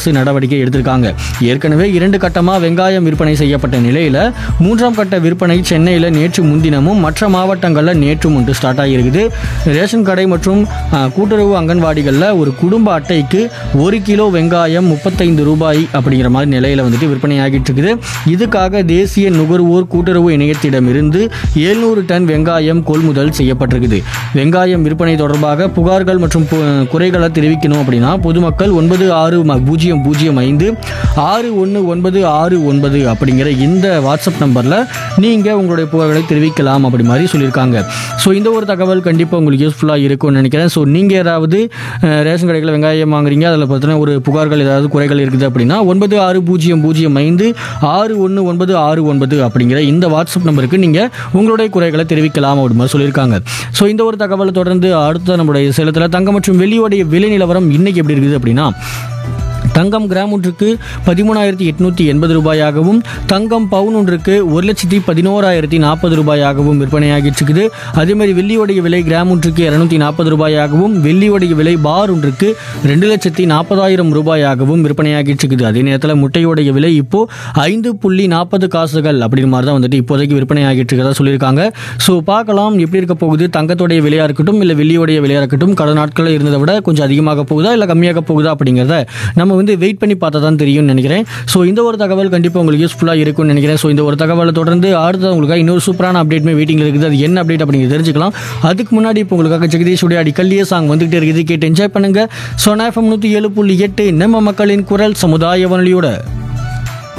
அரசு நடவடிக்கை எடுத்திருக்காங்க ஏற்கனவே இரண்டு கட்டமாக வெங்காயம் விற்பனை செய்யப்பட்ட நிலையில் மூன்றாம் கட்ட விற்பனை சென்னையில் நேற்று முன்தினமும் மற்ற மாவட்டங்களில் நேற்றும் ஒன்று ஸ்டார்ட் ஆகியிருக்குது ரேஷன் கடை மற்றும் ஆ, கூட்டுறவு அங்கன்வாடிகளில் ஒரு குடும்ப அட்டைக்கு ஒரு கிலோ வெங்காயம் முப்பத்தைந்து ரூபாய் அப்படிங்கிற மாதிரி நிலையில் வந்துட்டு விற்பனை ஆகிட்டு இருக்குது இதுக்காக தேசிய நுகர்வோர் கூட்டுறவு இணையத்திடமிருந்து எழுநூறு டன் வெங்காயம் கொள்முதல் செய்யப்பட்டிருக்குது வெங்காயம் விற்பனை தொடர்பாக புகார்கள் மற்றும் பு- குறைகளை தெரிவிக்கணும் அப்படின்னா பொதுமக்கள் ஒன்பது ஆறு ம- பூஜ்ஜியம் பூஜ்ஜியம் ஐந்து ஆறு ஒன்று ஒன்பது ஆறு ஒன்பது அப்படிங்கிற இந்த வாட்ஸ்அப் நம்பரில் நீங்கள் உங்களுடைய புகார்களை தெரிவிக்கலாம் அப்படி மாதிரி சொல்லியிருக்காங்க ஸோ இந்த ஒரு தகவல் கண்டிப்பாக உங்களுக்கு யூஸ்ஃபுல்லாக இருக்கும்னு நினைக்கிறேன் ஸோ நீங்கள் ஏதாவது அஹ், ரேஷன் கடைகளில் வெங்காயம் வாங்குறீங்க அதில் பார்த்தீங்கன்னா ஒரு புகார்கள் ஏதாவது குறைகள் இருக்குது அப்படின்னா ஒன்பது ஆறு பூஜ்ஜியம் பூஜ்ஜியம் ஐந்து ஆறு ஒன்று ஒன்பது ஆறு ஒன்பது அப்படிங்கிற இந்த வாட்ஸ்அப் நம்பருக்கு நீங்கள் உங்களுடைய குறைகளை தெரிவிக்கலாம் அப்படி மாதிரி சொல்லியிருக்காங்க ஸோ இந்த ஒரு தகவலை தொடர்ந்து அடுத்த நம்மளுடைய சேலத்தில் தங்கம் மற்றும் வெள்ளியோடைய விலை நிலவரம் இன்னைக்கு எப்படி இருக்குது அப்படின்னா தங்கம் கிராம் ஒன்றுக்கு பதிமூணாயிரத்தி எட்நூற்றி எண்பது ரூபாயாகவும் தங்கம் பவுன் ஒன்றுக்கு ஒரு லட்சத்தி பதினோராயிரத்தி நாற்பது ரூபாயாகவும் விற்பனையாகிட்டு இருக்குது அதேமாதிரி வெள்ளியோடைய விலை கிராம் ஒன்றுக்கு இரநூத்தி நாற்பது ரூபாயாகவும் வெள்ளியோடைய விலை பார் ஒன்றுக்கு ரெண்டு லட்சத்தி நாற்பதாயிரம் ரூபாயாகவும் விற்பனையாகிட்டு இருக்குது அதே நேரத்தில் முட்டையோடைய விலை இப்போ ஐந்து புள்ளி நாற்பது காசுகள் அப்படிங்கிற மாதிரி தான் வந்துட்டு இப்போதைக்கு விற்பனையாகிட்டு இருக்கிறதா சொல்லியிருக்காங்க ஸோ பார்க்கலாம் எப்படி இருக்க போகுது தங்கத்தோடைய விலையாக இருக்கட்டும் இல்லை வெள்ளியோடைய விலையாக இருக்கட்டும் கடந்த நாட்களில் இருந்ததை விட கொஞ்சம் அதிகமாக போகுதா இல்லை கம்மியாக போகுதா அப்படிங்கிறத நம்ம வந்து வெயிட் பண்ணி பார்த்தா தான் தெரியும்னு நினைக்கிறேன் ஸோ இந்த ஒரு தகவல் கண்டிப்பாக உங்களுக்கு யூஸ்ஃபுல்லாக இருக்கும்னு நினைக்கிறேன் ஸோ இந்த ஒரு தகவலை தொடர்ந்து அடுத்தது உங்களுக்காக இன்னொரு சூப்பரான அப்டேட்மே வெயிட்டிங்கில் இருக்குது அது என்ன அப்டேட் அப்படிங்கிறது தெரிஞ்சுக்கலாம் அதுக்கு முன்னாடி இப்போ உங்களுக்காக ஜெகதீஷுடைய அடிக்கல்லியே சாங் வந்துகிட்டே இருக்குது கேட்டு என்ஜாய் பண்ணுங்க சோனா எஃப்எம் நூற்றி ஏழு புள்ளி எட்டு நம்ம மக்களின் குரல் சமுதாய வானொலியோட